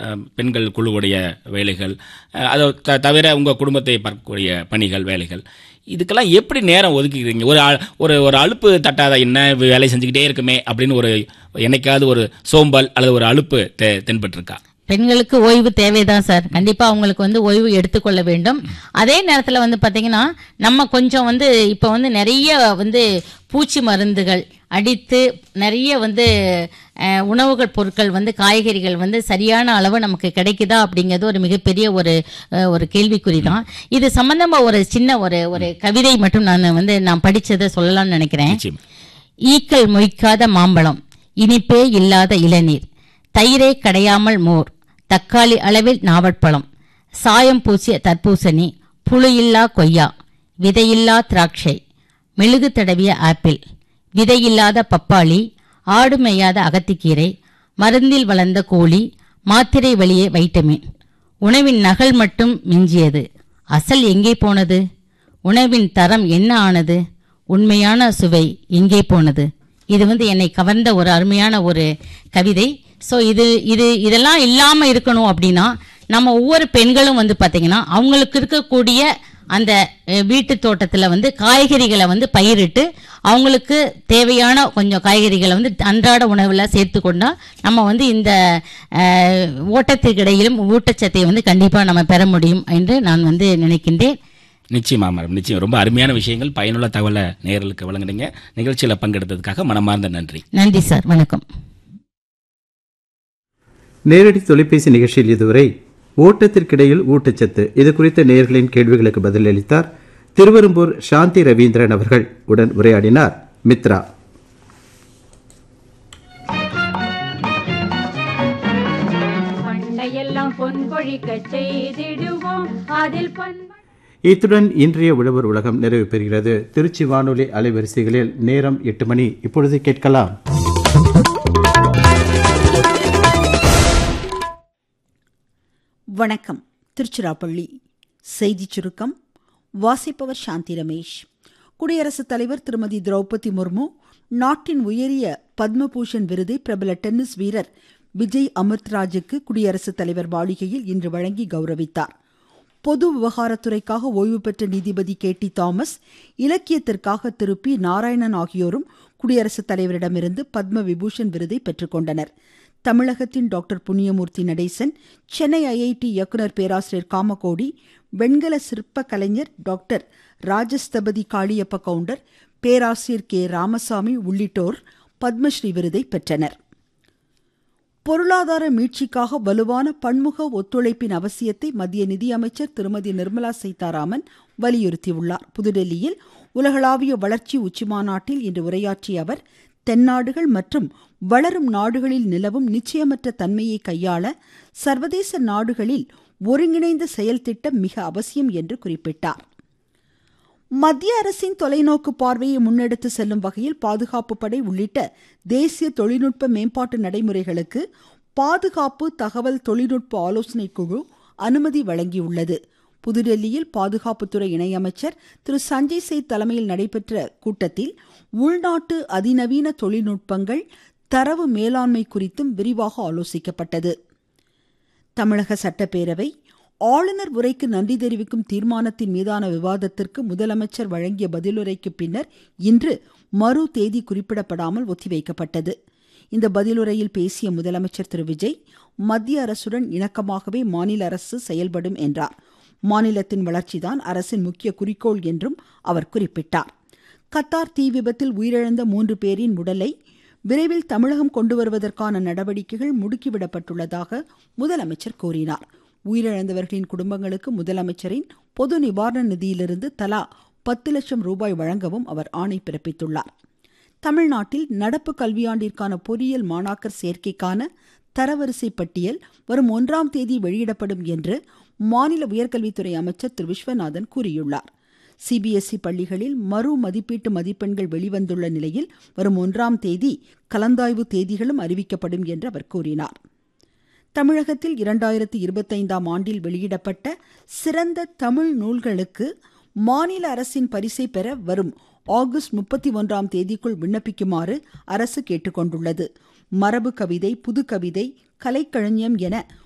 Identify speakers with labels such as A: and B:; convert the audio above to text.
A: அஹ், பெண்கள் குழுவுடைய வேலைகள் அஹ், அதை த- தவிர உங்கள் குடும்பத்தை பார்க்கக்கூடிய பணிகள் வேலைகள் இதுக்கெல்லாம் எப்படி நேரம் ஒதுக்கிக்கிறீங்க ஒரு ஆ- ஒரு ஒரு அலுப்பு தட்டாத என்ன வேலை செஞ்சுக்கிட்டே இருக்குமே அப்படின்னு ஒரு என்னைக்காவது ஒரு சோம்பல் அல்லது ஒரு அலுப்பு தெ தென்பட்டிருக்கா
B: பெண்களுக்கு ஓய்வு தேவைதான் சார் கண்டிப்பா அவங்களுக்கு வந்து ஓய்வு எடுத்துக்கொள்ள வேண்டும் அதே நேரத்துல வந்து பாத்தீங்கன்னா நம்ம கொஞ்சம் வந்து இப்ப வந்து நிறைய வந்து பூச்சி மருந்துகள் அடித்து நிறைய வந்து அஹ், உணவுகள் பொருட்கள் வந்து காய்கறிகள் வந்து சரியான அளவு நமக்கு கிடைக்குதா அப்படிங்கிறது ஒரு மிகப்பெரிய ஒரு அஹ், ஒரு கேள்விக்குறி தான் இது சம்பந்தமா ஒரு சின்ன ஒரு ஒரு கவிதை மட்டும் நான் வந்து நான் படிச்சதை சொல்லலாம்னு நினைக்கிறேன்
A: நிச்சயம்
B: ஈக்கள் மொய்க்காத மாம்பழம் இனிப்பே இல்லாத இளநீர் தயிரே கடையாமல் மோர் தக்காளி அளவில் நாவற்பழம் சாயம் பூசிய தர்பூசணி புளியில்லா கொய்யா விதையில்லா திராட்சை மெழுகு தடவிய ஆப்பிள் விதையில்லாத பப்பாளி ஆடு மேயாத அகத்திக்கீரை மருந்தில் வளர்ந்த கோழி மாத்திரை வழியே வைட்டமின் உணவின் நகல் மட்டும் மிஞ்சியது அசல் எங்கே போனது உணவின் தரம் என்ன ஆனது உண்மையான சுவை எங்கே போனது இது வந்து என்னை கவர்ந்த ஒரு அருமையான ஒரு கவிதை ஸோ இது இது இதெல்லாம் இல்லாமல் இருக்கணும் அப்படின்னா நம்ம ஒவ்வொரு பெண்களும் வந்து பார்த்தீங்கன்னா அவங்களுக்கு இருக்கக்கூடிய அந்த அஹ், வீட்டு தோட்டத்தில் வந்து காய்கறிகளை வந்து பயிரிட்டு அவங்களுக்கு தேவையான கொஞ்சம் காய்கறிகளை வந்து அன்றாட உணவில் சேர்த்து கொண்டா நம்ம வந்து இந்த அஹ், ஓட்டத்திற்கிடையிலும் ஊட்டச்சத்தை வந்து கண்டிப்பாக நம்ம பெற முடியும் என்று நான் வந்து நினைக்கின்றேன்
A: நிச்சயமா மேடம் நிச்சயம் ரொம்ப அருமையான விஷயங்கள் பயனுள்ள தகவலை நேயர்களுக்கு வழங்குனீங்க நிகழ்ச்சியில் பங்கெடுத்ததுக்காக மனமார்ந்த நன்றி
B: நன்றி சார் வணக்கம்
C: நேரடி தொலைபேசி நிகழ்ச்சியில் இதுவரை ஓட்டத்திற்கிடையில் ஊட்டச்சத்து இது குறித்த நேயர்களின் கேள்விகளுக்கு பதிலளித்தார் திருவெரும்பூர் சாந்தி ரவீந்திரன் அவர்கள் உடன் உரையாடினார் மித்ரா
D: பண்டையெல்லாம் பொன் கொழிக்க செய்திடுவோம் அதில் பண்ப
C: இத்துடன் இன்றைய உழவர் உலகம் நிறைவு பெறுகிறது திருச்சி வானொலி அலைவரிசைகளில் நேரம் எட்டு மணி இப்பொழுது கேட்கலாம்
E: வணக்கம் திருச்சிராப்பள்ளி செய்திச் சுருக்கம் வாசிப்பவர் சாந்தி ரமேஷ் குடியரசுத் தலைவர் திருமதி திரௌபதி முர்மு நாட்டின் உயரிய பத்மபூஷன் விருதை பிரபல டென்னிஸ் வீரர் விஜய் அமிர்த்ராஜுக்கு குடியரசுத் தலைவர் மாளிகையில் இன்று வழங்கி கௌரவித்தார் பொது விவகாரத்துறைக்காக ஓய்வு பெற்ற நீதிபதி கே டி தாமஸ் இலக்கியத்திற்காக திரு பி நாராயணன் ஆகியோரும் குடியரசுத் தலைவரிடமிருந்து பத்ம விபூஷன் விருதை பெற்றுக்கொண்டனர் தமிழகத்தின் டாக்டர் புண்ணியமூர்த்தி நடேசன் சென்னை ஐஐடி இயக்குனர் பேராசிரியர் காமகோடி வெண்கல சிற்ப கலைஞர் டாக்டர் ராஜஸ்தபதி காளியப்ப கவுண்டர் பேராசிரியர் கே ராமசாமி உள்ளிட்டோர் பத்மஸ்ரீ விருதை பெற்றனர் பொருளாதார மீட்சிக்காக வலுவான பன்முக ஒத்துழைப்பின் அவசியத்தை மத்திய நிதியமைச்சர் திருமதி நிர்மலா சீதாராமன் வலியுறுத்தியுள்ளார் புதுடெல்லியில் உலகளாவிய வளர்ச்சி உச்சிமாநாட்டில் இன்று உரையாற்றிய அவர் தென்னாடுகள் மற்றும் வளரும் நாடுகளில் நிலவும் நிச்சயமற்ற தன்மையை கையாள சர்வதேச நாடுகளில் ஒருங்கிணைந்த செயல் திட்டம் மிக அவசியம் என்று குறிப்பிட்டார் மத்திய அரசின் தொலைநோக்கு பார்வையை முன்னெடுத்து செல்லும் வகையில் பாதுகாப்பு படை உள்ளிட்ட தேசிய தொழில்நுட்ப மேம்பாட்டு நடைமுறைகளுக்கு பாதுகாப்பு தகவல் தொழில்நுட்ப ஆலோசனை குழு அனுமதி வழங்கியுள்ளது புதுடெல்லியில் பாதுகாப்புத்துறை இணையமைச்சர் திரு சஞ்சய் சேத் தலைமையில் நடைபெற்ற கூட்டத்தில் உள்நாட்டு அதிநவீன தொழில்நுட்பங்கள் தரவு மேலாண்மை குறித்தும் விரிவாக ஆலோசிக்கப்பட்டது தமிழக சட்டப்பேரவை ஆளுநர் உரைக்கு நன்றி தெரிவிக்கும் தீர்மானத்தின் மீதான விவாதத்திற்கு முதலமைச்சர் வழங்கிய பதிலுரைக்கு பின்னர் இன்று மறு தேதி குறிப்பிடப்படாமல் ஒத்திவைக்கப்பட்டது இந்த பதிலுரையில் பேசிய முதலமைச்சர் திரு விஜய் மத்திய அரசுடன் இணக்கமாகவே மாநில அரசு செயல்படும் என்றார் மாநிலத்தின் வளர்ச்சிதான் அரசின் முக்கிய குறிக்கோள் என்றும் அவர் குறிப்பிட்டார் கத்தார் தீ விபத்தில் உயிரிழந்த மூன்று பேரின் உடலை விரைவில் தமிழகம் கொண்டு வருவதற்கான நடவடிக்கைகள் முடுக்கிவிடப்பட்டுள்ளதாக முதலமைச்சர் கூறினார் உயிரிழந்தவர்களின் குடும்பங்களுக்கு முதலமைச்சரின் பொது நிவாரண நிதியிலிருந்து தலா பத்து லட்சம் ரூபாய் வழங்கவும் அவர் ஆணை பிறப்பித்துள்ளார் தமிழ்நாட்டில் நடப்பு கல்வியாண்டிற்கான பொறியியல் மாணாக்கர் சேர்க்கைக்கான தரவரிசை பட்டியல் வரும் ஒன்றாம் தேதி வெளியிடப்படும் என்று மாநில உயர்கல்வித்துறை அமைச்சர் திரு விஸ்வநாதன் கூறியுள்ளார் சிபிஎஸ்இ பள்ளிகளில் மறு மதிப்பீட்டு மதிப்பெண்கள் வெளிவந்துள்ள நிலையில் வரும் ஒன்றாம் தேதி கலந்தாய்வு தேதிகளும் அறிவிக்கப்படும் என்று அவர் கூறினார் தமிழகத்தில் இரண்டாயிரத்தி இருபத்தைந்தாம் ஆண்டில் வெளியிடப்பட்ட சிறந்த தமிழ் நூல்களுக்கு மாநில அரசின் பரிசை பெற வரும் ஆகஸ்ட் முப்பத்தி ஒன்றாம் தேதிக்குள் விண்ணப்பிக்குமாறு அரசு கேட்டுக்கொண்டுள்ளது மரபு கவிதை புது கவிதை கலைக்கழஞ்சியம் என